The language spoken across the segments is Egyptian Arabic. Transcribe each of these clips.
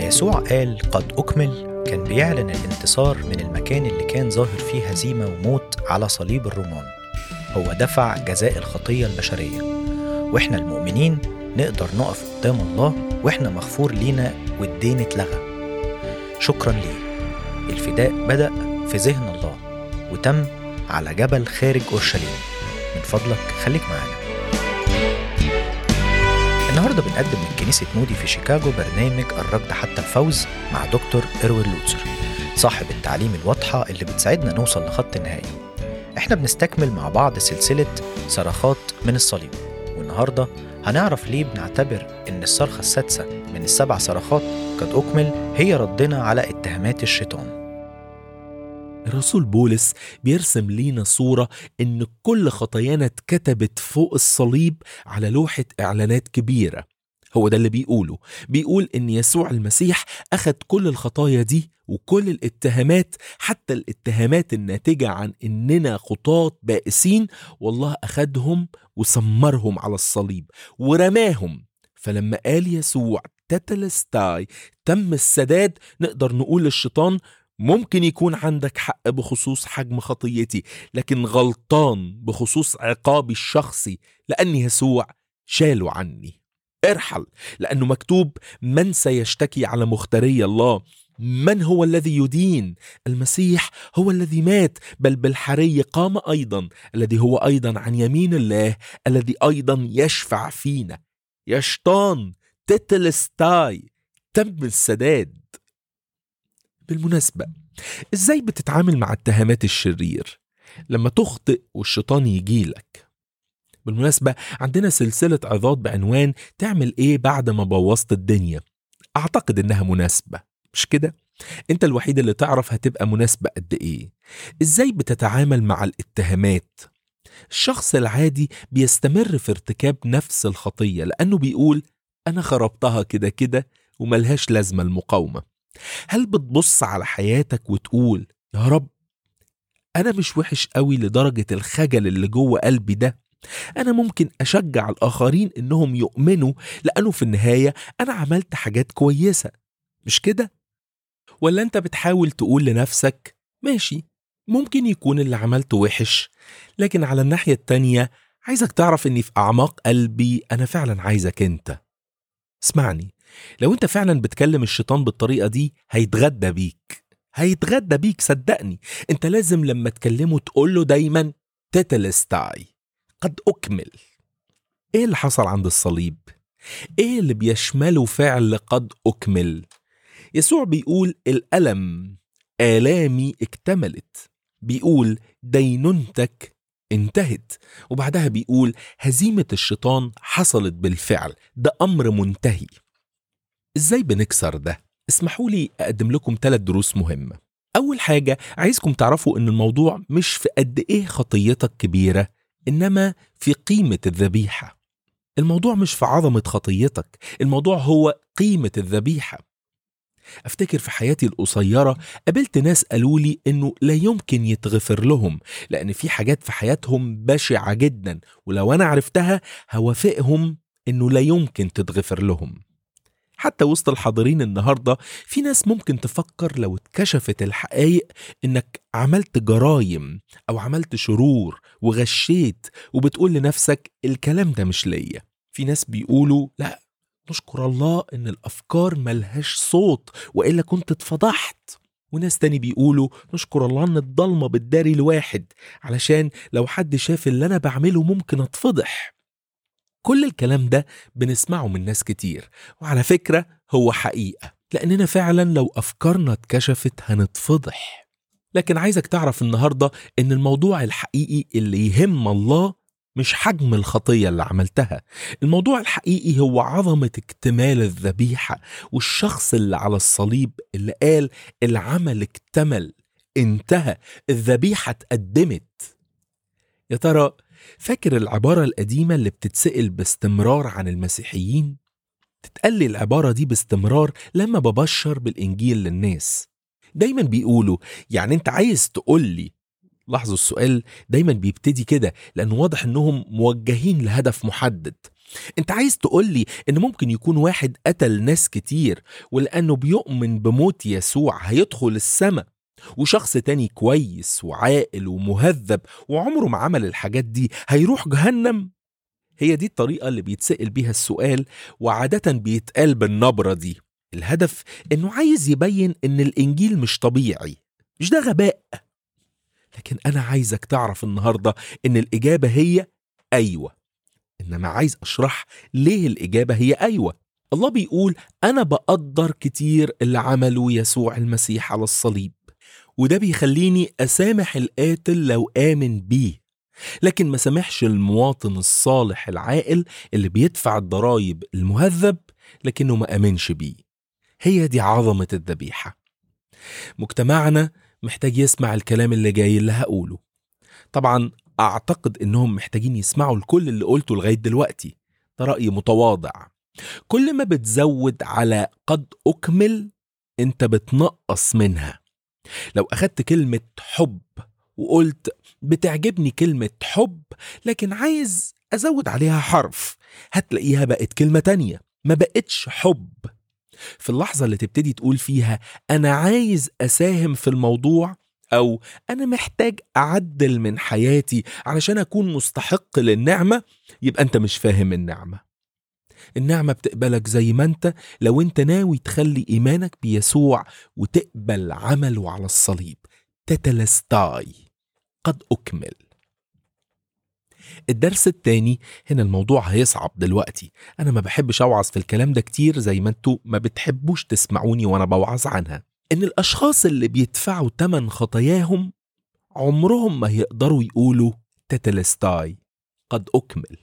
يسوع قال قد أكمل كان بيعلن الانتصار من المكان اللي كان ظاهر فيه هزيمة وموت على صليب الرومان هو دفع جزاء الخطية البشرية وإحنا المؤمنين نقدر نقف قدام الله وإحنا مغفور لينا والدين اتلغى شكرا ليه الفداء بدأ في ذهن الله وتم على جبل خارج أورشليم من فضلك خليك معانا النهارده بنقدم من كنيسة مودي في شيكاغو برنامج الركض حتى الفوز مع دكتور إروين لوتسر صاحب التعليم الواضحة اللي بتساعدنا نوصل لخط النهاية احنا بنستكمل مع بعض سلسلة صرخات من الصليب والنهارده هنعرف ليه بنعتبر ان الصرخة السادسة من السبع صرخات قد أكمل هي ردنا على اتهامات الشيطان الرسول بولس بيرسم لينا صورة إن كل خطايانا اتكتبت فوق الصليب على لوحة إعلانات كبيرة هو ده اللي بيقوله بيقول إن يسوع المسيح أخد كل الخطايا دي وكل الاتهامات حتى الاتهامات الناتجة عن إننا خطاة بائسين والله أخدهم وسمرهم على الصليب ورماهم فلما قال يسوع تتلستاي تم السداد نقدر نقول للشيطان ممكن يكون عندك حق بخصوص حجم خطيتي لكن غلطان بخصوص عقابي الشخصي لأن يسوع شاله عني ارحل لأنه مكتوب من سيشتكي على مختاري الله من هو الذي يدين المسيح هو الذي مات بل بالحري قام أيضا الذي هو أيضا عن يمين الله الذي أيضا يشفع فينا يشطان تتلستاي تم السداد بالمناسبة ازاي بتتعامل مع اتهامات الشرير لما تخطئ والشيطان يجيلك بالمناسبة عندنا سلسلة عظات بعنوان تعمل ايه بعد ما بوظت الدنيا اعتقد انها مناسبة مش كده؟ انت الوحيد اللي تعرف هتبقى مناسبة قد ايه ازاي بتتعامل مع الاتهامات الشخص العادي بيستمر في ارتكاب نفس الخطية لأنه بيقول أنا خربتها كده كده وملهاش لازمة المقاومة هل بتبص على حياتك وتقول يا رب أنا مش وحش قوي لدرجة الخجل اللي جوه قلبي ده أنا ممكن أشجع الآخرين إنهم يؤمنوا لأنه في النهاية أنا عملت حاجات كويسة مش كده؟ ولا أنت بتحاول تقول لنفسك ماشي ممكن يكون اللي عملته وحش لكن على الناحية التانية عايزك تعرف إني في أعماق قلبي أنا فعلا عايزك أنت اسمعني لو انت فعلا بتكلم الشيطان بالطريقة دي هيتغدى بيك هيتغدى بيك صدقني انت لازم لما تكلمه تقول له دايما تتلستاي قد أكمل ايه اللي حصل عند الصليب ايه اللي بيشمله فعل قد أكمل يسوع بيقول الألم آلامي اكتملت بيقول دينونتك انتهت وبعدها بيقول هزيمة الشيطان حصلت بالفعل ده أمر منتهي ازاي بنكسر ده؟ اسمحوا لي اقدم لكم ثلاث دروس مهمة. أول حاجة عايزكم تعرفوا إن الموضوع مش في قد إيه خطيتك كبيرة، إنما في قيمة الذبيحة. الموضوع مش في عظمة خطيتك، الموضوع هو قيمة الذبيحة. أفتكر في حياتي القصيرة قابلت ناس قالوا لي إنه لا يمكن يتغفر لهم لأن في حاجات في حياتهم بشعة جدا ولو أنا عرفتها هوافقهم إنه لا يمكن تتغفر لهم. حتى وسط الحاضرين النهارده في ناس ممكن تفكر لو اتكشفت الحقائق انك عملت جرايم او عملت شرور وغشيت وبتقول لنفسك الكلام ده مش ليا في ناس بيقولوا لا نشكر الله ان الافكار ملهاش صوت والا كنت اتفضحت وناس تاني بيقولوا نشكر الله ان الضلمه بتداري الواحد علشان لو حد شاف اللي انا بعمله ممكن اتفضح كل الكلام ده بنسمعه من ناس كتير وعلى فكرة هو حقيقة لأننا فعلا لو أفكارنا اتكشفت هنتفضح لكن عايزك تعرف النهاردة إن الموضوع الحقيقي اللي يهم الله مش حجم الخطية اللي عملتها الموضوع الحقيقي هو عظمة اكتمال الذبيحة والشخص اللي على الصليب اللي قال العمل اكتمل انتهى الذبيحة اتقدمت يا ترى فاكر العبارة القديمة اللي بتتسأل باستمرار عن المسيحيين؟ تتقال لي العبارة دي باستمرار لما ببشر بالإنجيل للناس دايما بيقولوا يعني انت عايز تقول لي لاحظوا السؤال دايما بيبتدي كده لأنه واضح انهم موجهين لهدف محدد انت عايز تقولي ان ممكن يكون واحد قتل ناس كتير ولانه بيؤمن بموت يسوع هيدخل السماء وشخص تاني كويس وعاقل ومهذب وعمره ما عمل الحاجات دي هيروح جهنم هي دي الطريقة اللي بيتسأل بيها السؤال وعادة بيتقال بالنبرة دي الهدف انه عايز يبين ان الانجيل مش طبيعي مش ده غباء لكن انا عايزك تعرف النهاردة ان الاجابة هي ايوه انما عايز اشرح ليه الاجابة هي ايوه الله بيقول انا بقدر كتير اللي عمله يسوع المسيح على الصليب وده بيخليني اسامح القاتل لو امن بيه لكن ما سامحش المواطن الصالح العاقل اللي بيدفع الضرايب المهذب لكنه ما امنش بيه هي دي عظمة الذبيحة مجتمعنا محتاج يسمع الكلام اللي جاي اللي هقوله طبعا اعتقد انهم محتاجين يسمعوا الكل اللي قلته لغاية دلوقتي ده رأي متواضع كل ما بتزود على قد أكمل انت بتنقص منها لو أخدت كلمة حب وقلت بتعجبني كلمة حب لكن عايز أزود عليها حرف هتلاقيها بقت كلمة تانية ما بقتش حب في اللحظة اللي تبتدي تقول فيها أنا عايز أساهم في الموضوع أو أنا محتاج أعدل من حياتي علشان أكون مستحق للنعمة يبقى أنت مش فاهم النعمة النعمة بتقبلك زي ما أنت لو أنت ناوي تخلي إيمانك بيسوع وتقبل عمله على الصليب تتلستاي قد أكمل الدرس التاني هنا الموضوع هيصعب دلوقتي أنا ما بحبش أوعظ في الكلام ده كتير زي ما انتوا ما بتحبوش تسمعوني وأنا بوعظ عنها إن الأشخاص اللي بيدفعوا تمن خطاياهم عمرهم ما يقدروا يقولوا تتلستاي قد أكمل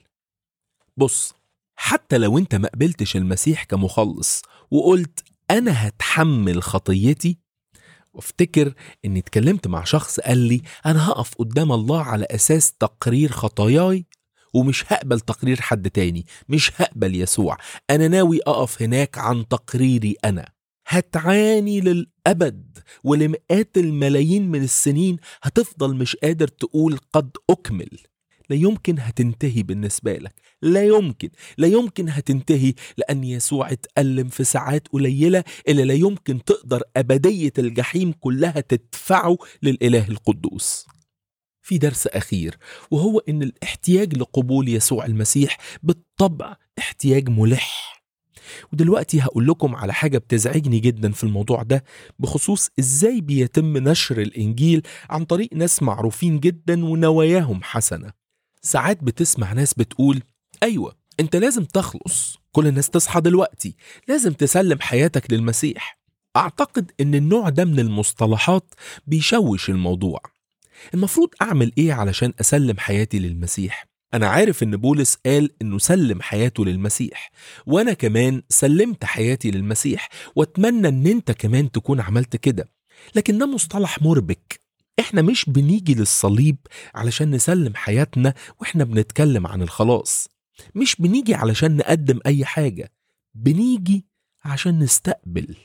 بص حتى لو انت ما قبلتش المسيح كمخلص وقلت أنا هتحمل خطيتي وافتكر اني اتكلمت مع شخص قال لي انا هقف قدام الله على اساس تقرير خطاياي ومش هقبل تقرير حد تاني مش هقبل يسوع انا ناوي اقف هناك عن تقريري انا هتعاني للابد ولمئات الملايين من السنين هتفضل مش قادر تقول قد اكمل لا يمكن هتنتهي بالنسبة لك لا يمكن لا يمكن هتنتهي لأن يسوع اتألم في ساعات قليلة إلا لا يمكن تقدر أبدية الجحيم كلها تدفعه للإله القدوس في درس أخير وهو إن الاحتياج لقبول يسوع المسيح بالطبع احتياج ملح ودلوقتي هقول لكم على حاجة بتزعجني جدا في الموضوع ده بخصوص ازاي بيتم نشر الإنجيل عن طريق ناس معروفين جدا ونواياهم حسنة ساعات بتسمع ناس بتقول أيوة أنت لازم تخلص كل الناس تصحى دلوقتي لازم تسلم حياتك للمسيح أعتقد إن النوع ده من المصطلحات بيشوش الموضوع المفروض أعمل إيه علشان أسلم حياتي للمسيح؟ أنا عارف إن بولس قال إنه سلم حياته للمسيح وأنا كمان سلمت حياتي للمسيح وأتمنى إن أنت كمان تكون عملت كده لكن ده مصطلح مربك إحنا مش بنيجي للصليب علشان نسلم حياتنا وإحنا بنتكلم عن الخلاص مش بنيجي علشان نقدم أي حاجة بنيجي عشان نستقبل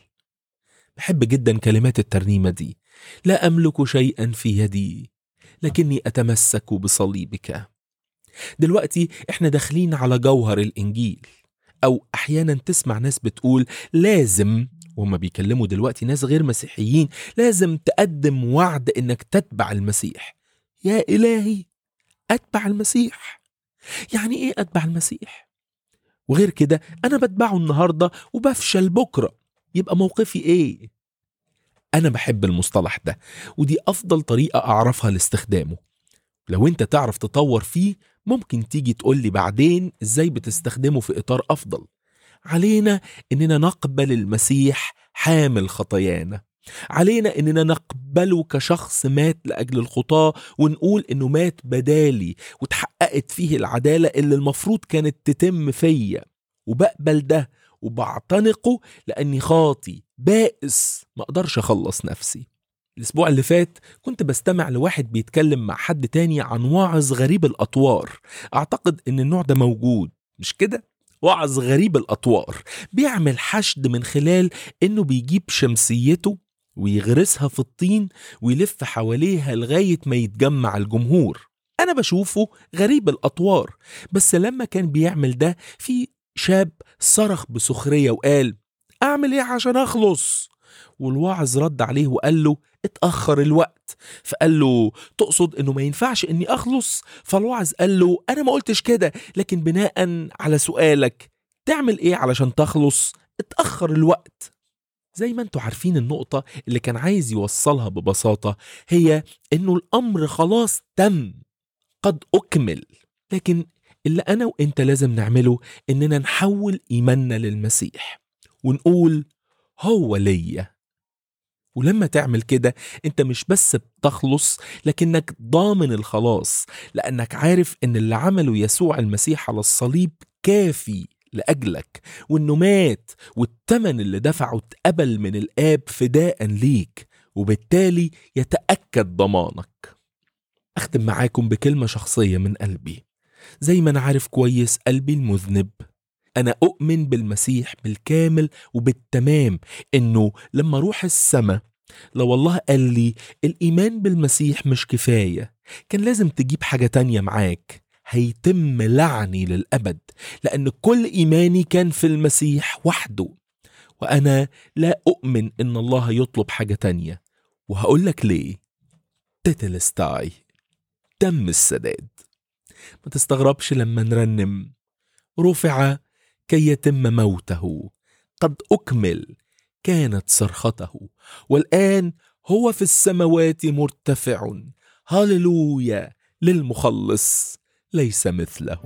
بحب جدا كلمات الترنيمة دي لا أملك شيئا في يدي لكني أتمسك بصليبك دلوقتي احنا داخلين على جوهر الإنجيل أو أحيانا تسمع ناس بتقول لازم وهم بيكلموا دلوقتي ناس غير مسيحيين لازم تقدم وعد إنك تتبع المسيح يا إلهي أتبع المسيح يعني إيه أتبع المسيح؟ وغير كده أنا بتبعه النهاردة وبفشل بكرة يبقى موقفي إيه؟ أنا بحب المصطلح ده ودي أفضل طريقة أعرفها لاستخدامه لو أنت تعرف تطور فيه ممكن تيجي تقولي بعدين إزاي بتستخدمه في إطار أفضل علينا إننا نقبل المسيح حامل خطايانا علينا إننا نقبله كشخص مات لأجل الخطاة ونقول إنه مات بدالي وتحققت فيه العدالة اللي المفروض كانت تتم فيا وبقبل ده وبعتنقه لأني خاطي بائس ما أقدرش أخلص نفسي الأسبوع اللي فات كنت بستمع لواحد بيتكلم مع حد تاني عن واعظ غريب الأطوار أعتقد إن النوع ده موجود مش كده؟ واعظ غريب الأطوار بيعمل حشد من خلال إنه بيجيب شمسيته ويغرسها في الطين ويلف حواليها لغاية ما يتجمع الجمهور أنا أنا بشوفه غريب الأطوار بس لما كان بيعمل ده في شاب صرخ بسخرية وقال أعمل إيه عشان أخلص والواعظ رد عليه وقال له اتأخر الوقت فقال له تقصد انه ما ينفعش اني اخلص فالواعظ قال له انا ما قلتش كده لكن بناء على سؤالك تعمل ايه علشان تخلص اتأخر الوقت زي ما انتوا عارفين النقطة اللي كان عايز يوصلها ببساطة هي انه الامر خلاص تم قد اكمل لكن اللي انا وانت لازم نعمله اننا نحول ايماننا للمسيح ونقول هو ليا ولما تعمل كده انت مش بس بتخلص لكنك ضامن الخلاص لانك عارف ان اللي عمله يسوع المسيح على الصليب كافي لاجلك وانه مات والثمن اللي دفعه اتقبل من الاب فداء ليك وبالتالي يتاكد ضمانك اختم معاكم بكلمه شخصيه من قلبي زي ما انا عارف كويس قلبي المذنب انا اؤمن بالمسيح بالكامل وبالتمام انه لما اروح السماء لو الله قال لي الايمان بالمسيح مش كفايه كان لازم تجيب حاجه تانية معاك هيتم لعني للابد لان كل ايماني كان في المسيح وحده وانا لا اؤمن ان الله يطلب حاجه تانية وهقول لك ليه تتلستاي تم السداد ما تستغربش لما نرنم رفع كي يتم موته قد اكمل كانت صرخته والان هو في السماوات مرتفع هللويا للمخلص ليس مثله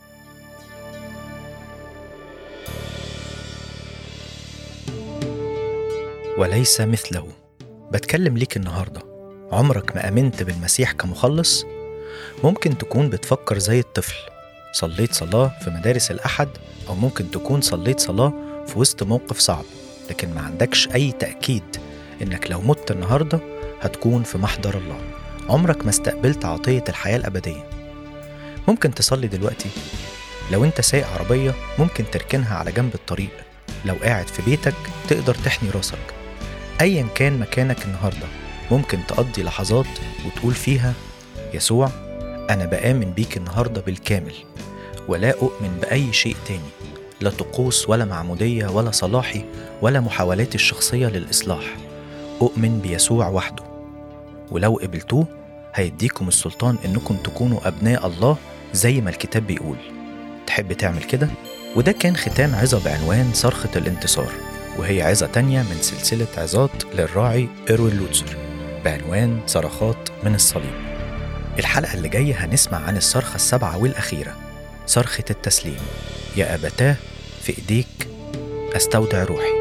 وليس مثله بتكلم ليك النهارده عمرك ما امنت بالمسيح كمخلص ممكن تكون بتفكر زي الطفل صليت صلاه في مدارس الاحد او ممكن تكون صليت صلاه في وسط موقف صعب لكن ما عندكش اي تاكيد انك لو مت النهارده هتكون في محضر الله عمرك ما استقبلت عطيه الحياه الابديه ممكن تصلي دلوقتي لو انت سايق عربيه ممكن تركنها على جنب الطريق لو قاعد في بيتك تقدر تحني راسك ايا كان مكانك النهارده ممكن تقضي لحظات وتقول فيها يسوع انا بامن بيك النهارده بالكامل ولا اؤمن باي شيء تاني لا طقوس ولا معموديه ولا صلاحي ولا محاولاتي الشخصيه للاصلاح اؤمن بيسوع وحده ولو قبلتوه هيديكم السلطان انكم تكونوا ابناء الله زي ما الكتاب بيقول تحب تعمل كده وده كان ختام عظة بعنوان صرخة الانتصار وهي عظة تانية من سلسلة عظات للراعي إيروين لوتسر بعنوان صرخات من الصليب الحلقة اللي جاية هنسمع عن الصرخة السبعة والأخيرة صرخة التسليم يا أبتاه في إيديك أستودع روحي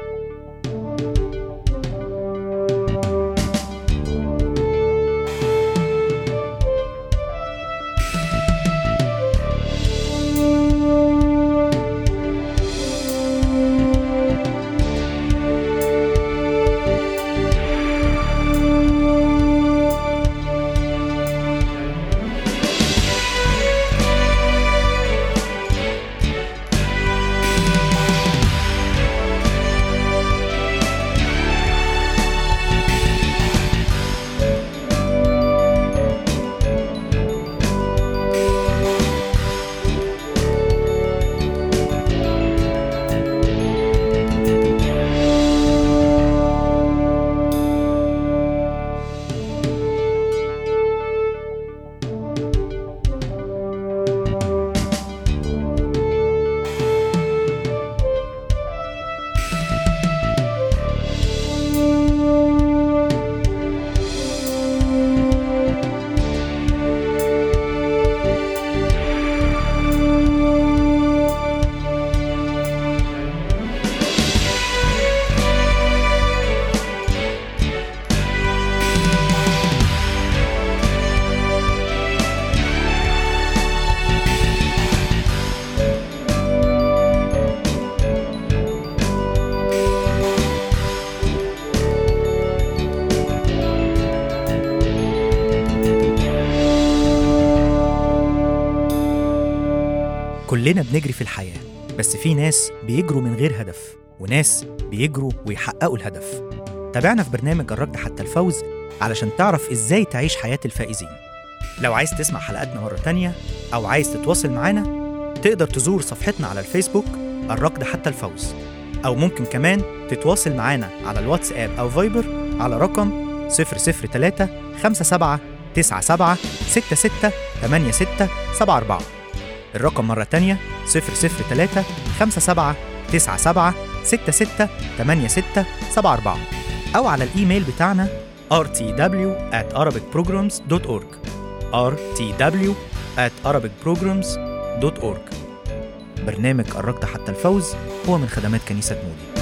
كلنا بنجري في الحياة بس في ناس بيجروا من غير هدف وناس بيجروا ويحققوا الهدف تابعنا في برنامج الركض حتى الفوز علشان تعرف ازاي تعيش حياة الفائزين لو عايز تسمع حلقاتنا مرة تانية أو عايز تتواصل معانا تقدر تزور صفحتنا على الفيسبوك الركض حتى الفوز أو ممكن كمان تتواصل معانا على الواتساب أو فايبر على رقم 003 57 97 66 86 74 الرقم مرة تانية 003 57 97 66 86 74 أو على الإيميل بتاعنا rtw at arabicprograms.org rtw at arabicprograms.org برنامج قربت حتى الفوز هو من خدمات كنيسة مودي